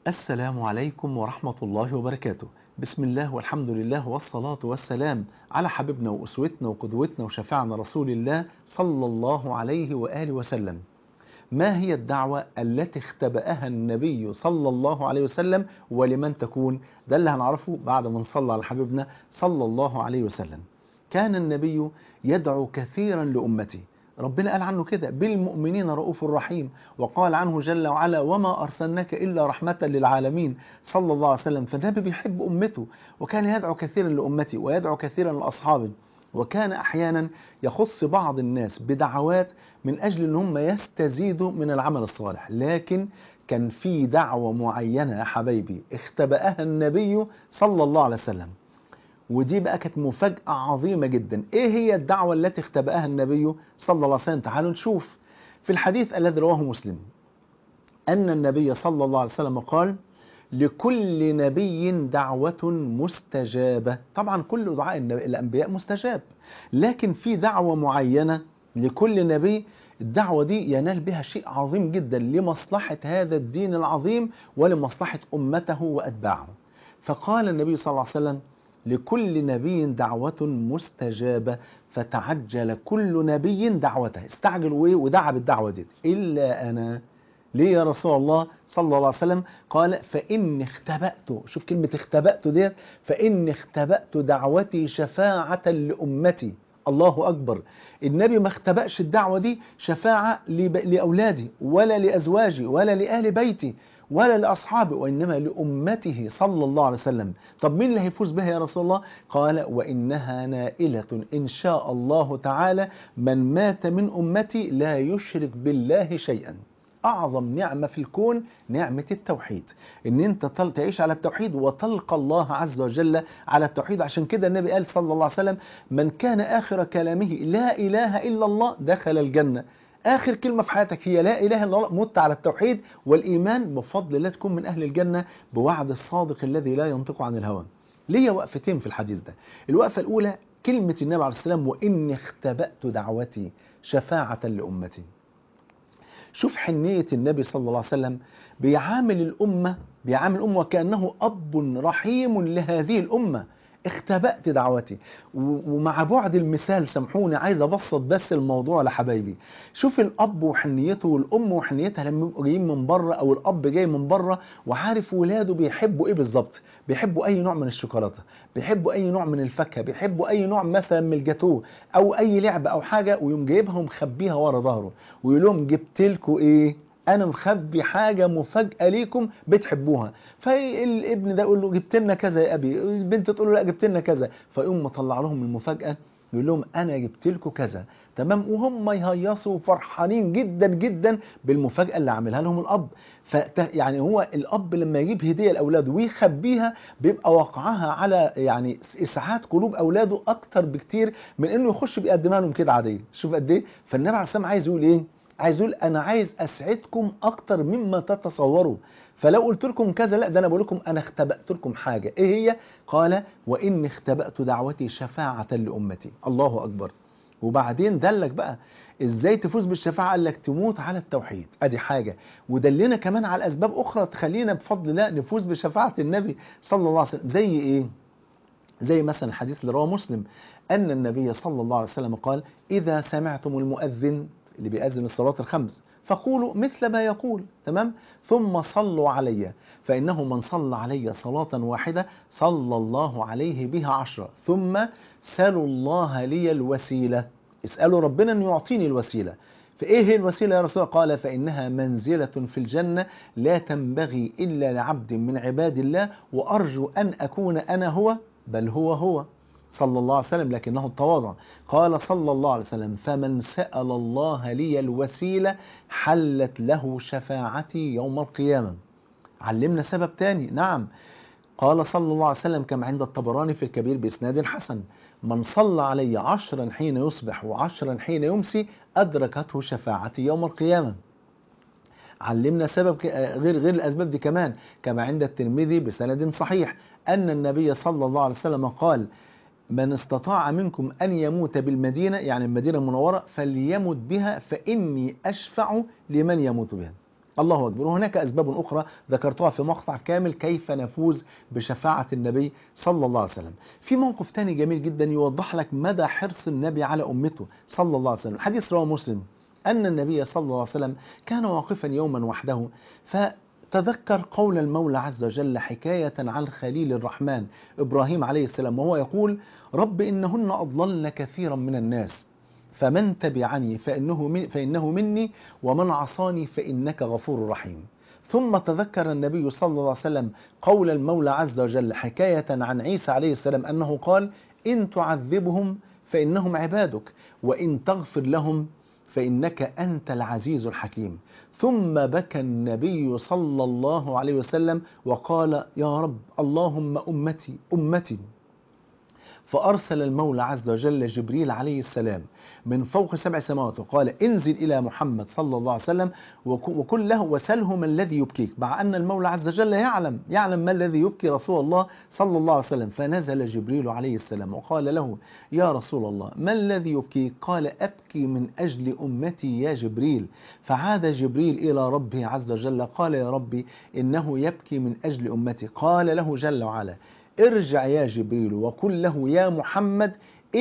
السلام عليكم ورحمة الله وبركاته بسم الله والحمد لله والصلاة والسلام على حبيبنا وأسوتنا وقدوتنا وشفاعنا رسول الله صلى الله عليه وآله وسلم ما هي الدعوة التي اختبأها النبي صلى الله عليه وسلم ولمن تكون ده اللي هنعرفه بعد ما نصلى على حبيبنا صلى الله عليه وسلم كان النبي يدعو كثيرا لأمته ربنا قال عنه كده بالمؤمنين رؤوف رحيم وقال عنه جل وعلا وما أرسلناك إلا رحمة للعالمين صلى الله عليه وسلم فالنبي بيحب أمته وكان يدعو كثيرا لأمته ويدعو كثيرا لأصحابه وكان أحيانا يخص بعض الناس بدعوات من أجل أن هم يستزيدوا من العمل الصالح لكن كان في دعوة معينة يا حبايبي اختبأها النبي صلى الله عليه وسلم ودي بقى كانت مفاجأة عظيمة جدا ايه هي الدعوة التي اختبأها النبي صلى الله عليه وسلم تعالوا نشوف في الحديث الذي رواه مسلم أن النبي صلى الله عليه وسلم قال لكل نبي دعوة مستجابة طبعا كل دعاء الأنبياء مستجاب لكن في دعوة معينة لكل نبي الدعوة دي ينال بها شيء عظيم جدا لمصلحة هذا الدين العظيم ولمصلحة أمته وأتباعه فقال النبي صلى الله عليه وسلم لكل نبي دعوة مستجابة فتعجل كل نبي دعوته استعجل ودعا بالدعوة دي إلا أنا ليه يا رسول الله صلى الله عليه وسلم قال فإن اختبأت شوف كلمة اختبأت ديت فإن اختبأت دعوتي شفاعة لأمتي الله أكبر النبي ما اختبأش الدعوة دي شفاعة لأولادي ولا لأزواجي ولا لأهل بيتي ولا لأصحابه وإنما لأمته صلى الله عليه وسلم طب مين اللي هيفوز بها يا رسول الله قال وإنها نائلة إن شاء الله تعالى من مات من أمتي لا يشرك بالله شيئا أعظم نعمة في الكون نعمة التوحيد إن أنت تعيش على التوحيد وتلقى الله عز وجل على التوحيد عشان كده النبي قال صلى الله عليه وسلم من كان آخر كلامه لا إله إلا الله دخل الجنة آخر كلمة في حياتك هي لا إله إلا الله مت على التوحيد والإيمان بفضل الله تكون من أهل الجنة بوعد الصادق الذي لا ينطق عن الهوى ليا وقفتين في الحديث ده الوقفة الأولى كلمة النبي عليه السلام وإني اختبأت دعوتي شفاعة لأمتي شوف حنية النبي صلى الله عليه وسلم بيعامل الأمة بيعامل الأمة وكأنه أب رحيم لهذه الأمة اختبأت دعوتي ومع بعد المثال سامحوني عايز ابسط بس الموضوع لحبايبي شوف الاب وحنيته والام وحنيتها لما يبقوا جايين من بره او الاب جاي من بره وعارف ولاده بيحبوا ايه بالظبط بيحبوا اي نوع من الشوكولاته بيحبوا اي نوع من الفاكهه بيحبوا اي نوع مثلا من الجاتوه او اي لعبه او حاجه ويقوم جايبها ومخبيها ورا ظهره ويقول لهم جبت لكم ايه انا مخبي حاجة مفاجأة ليكم بتحبوها فالابن ده يقول له جبت لنا كذا يا ابي البنت تقول له لا جبت لنا كذا فيقوم مطلع لهم المفاجأة يقول لهم انا جبت لكم كذا تمام وهم يهيصوا فرحانين جدا جدا بالمفاجأة اللي عاملها لهم الاب ف يعني هو الاب لما يجيب هدية لاولاده ويخبيها بيبقى وقعها على يعني اسعاد قلوب اولاده اكتر بكتير من انه يخش بيقدمها لهم كده عادية شوف قد ايه فالنبي عليه السلام عايز يقول ايه عايز يقول انا عايز اسعدكم اكتر مما تتصوروا فلو قلت لكم كذا لا ده انا بقول لكم انا اختبأت لكم حاجه ايه هي قال واني اختبأت دعوتي شفاعه لامتي الله اكبر وبعدين دلك بقى ازاي تفوز بالشفاعه قال لك تموت على التوحيد ادي حاجه ودلنا كمان على اسباب اخرى تخلينا بفضل الله نفوز بشفاعه النبي صلى الله عليه وسلم زي ايه زي مثلا الحديث اللي رواه مسلم ان النبي صلى الله عليه وسلم قال اذا سمعتم المؤذن اللي بيأذن الصلاة الخمس فقولوا مثل ما يقول تمام ثم صلوا علي فإنه من صلى علي صلاة واحدة صلى الله عليه بها عشرة ثم سلوا الله لي الوسيلة اسألوا ربنا أن يعطيني الوسيلة فإيه هي الوسيلة يا رسول الله قال فإنها منزلة في الجنة لا تنبغي إلا لعبد من عباد الله وأرجو أن أكون أنا هو بل هو هو صلى الله عليه وسلم لكنه التواضع قال صلى الله عليه وسلم فمن سأل الله لي الوسيلة حلت له شفاعتي يوم القيامة علمنا سبب تاني نعم قال صلى الله عليه وسلم كما عند الطبراني في الكبير بإسناد حسن من صلى علي عشرا حين يصبح وعشرا حين يمسي أدركته شفاعتي يوم القيامة علمنا سبب غير غير الأسباب دي كمان كما عند الترمذي بسند صحيح أن النبي صلى الله عليه وسلم قال من استطاع منكم أن يموت بالمدينة يعني المدينة المنورة فليمت بها فإني أشفع لمن يموت بها الله أكبر وهناك أسباب أخرى ذكرتها في مقطع كامل كيف نفوز بشفاعة النبي صلى الله عليه وسلم في موقف تاني جميل جدا يوضح لك مدى حرص النبي على أمته صلى الله عليه وسلم حديث رواه مسلم أن النبي صلى الله عليه وسلم كان واقفا يوما وحده فتذكر قول المولى عز وجل حكاية عن خليل الرحمن إبراهيم عليه السلام وهو يقول رب إنهن أضللن كثيرا من الناس فمن تبعني فإنه, من فإنه مني ومن عصاني فإنك غفور رحيم ثم تذكر النبي صلى الله عليه وسلم قول المولى عز وجل حكاية عن عيسى عليه السلام أنه قال إن تعذبهم فإنهم عبادك وإن تغفر لهم فإنك أنت العزيز الحكيم ثم بكى النبي صلى الله عليه وسلم وقال يا رب اللهم أمتي أمتي فأرسل المولى عز وجل جبريل عليه السلام من فوق سبع سماوات وقال انزل إلى محمد صلى الله عليه وسلم وقل له وسله ما الذي يبكيك مع أن المولى عز وجل يعلم يعلم ما الذي يبكي رسول الله صلى الله عليه وسلم فنزل جبريل عليه السلام وقال له يا رسول الله ما الذي يبكيك قال أبكي من أجل أمتي يا جبريل فعاد جبريل إلى ربه عز وجل قال يا ربي إنه يبكي من أجل أمتي قال له جل وعلا ارجع يا جبريل وقل له يا محمد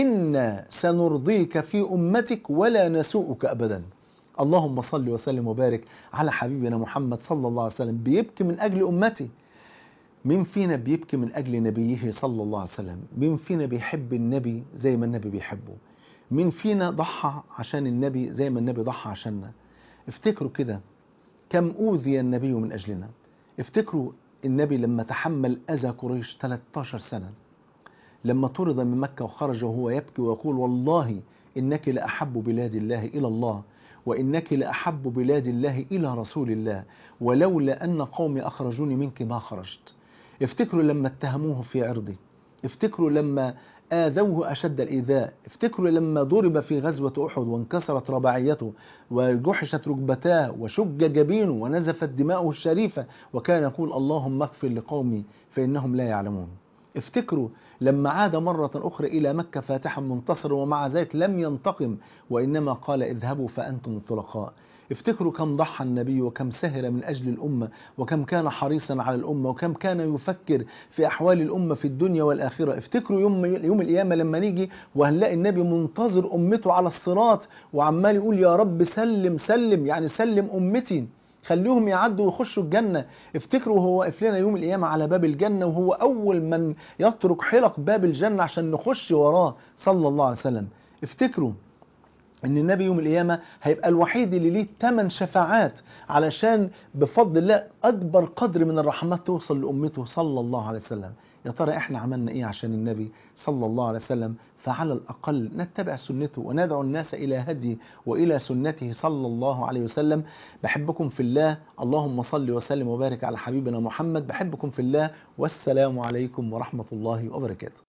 إنا سنرضيك في أمتك ولا نسوءك أبدا اللهم صل وسلم وبارك على حبيبنا محمد صلى الله عليه وسلم بيبكي من أجل أمتي مين فينا بيبكي من أجل نبيه صلى الله عليه وسلم مين فينا بيحب النبي زي ما النبي بيحبه مين فينا ضحى عشان النبي زي ما النبي ضحى عشاننا افتكروا كده كم أوذي النبي من أجلنا افتكروا النبي لما تحمل أذى قريش 13 سنة لما طرد من مكة وخرج وهو يبكي ويقول والله إنك لأحب بلاد الله إلى الله وإنك لأحب بلاد الله إلى رسول الله ولولا أن قومي أخرجوني منك ما خرجت افتكروا لما اتهموه في عرضي افتكروا لما آذوه أشد الإيذاء افتكروا لما ضرب في غزوة أحد وانكسرت رباعيته وجحشت ركبتاه وشج جبينه ونزفت دماؤه الشريفة وكان يقول اللهم اغفر لقومي فإنهم لا يعلمون افتكروا لما عاد مرة أخرى إلى مكة فاتحا منتصرا ومع ذلك لم ينتقم وإنما قال اذهبوا فأنتم الطلقاء افتكروا كم ضحى النبي وكم سهر من أجل الأمة وكم كان حريصا على الأمة وكم كان يفكر في أحوال الأمة في الدنيا والآخرة افتكروا يوم, يوم القيامة لما نيجي وهنلاقي النبي منتظر أمته على الصراط وعمال يقول يا رب سلم سلم يعني سلم أمتي خليهم يعدوا ويخشوا الجنة افتكروا وهو واقف لنا يوم القيامة على باب الجنة وهو أول من يترك حلق باب الجنة عشان نخش وراه صلى الله عليه وسلم افتكروا ان النبي يوم القيامة هيبقى الوحيد اللي ليه 8 شفاعات علشان بفضل الله اكبر قدر من الرحمات توصل لامته صلى الله عليه وسلم يا ترى احنا عملنا ايه عشان النبي صلى الله عليه وسلم فعلى الاقل نتبع سنته وندعو الناس الى هدي والى سنته صلى الله عليه وسلم بحبكم في الله اللهم صل وسلم وبارك على حبيبنا محمد بحبكم في الله والسلام عليكم ورحمة الله وبركاته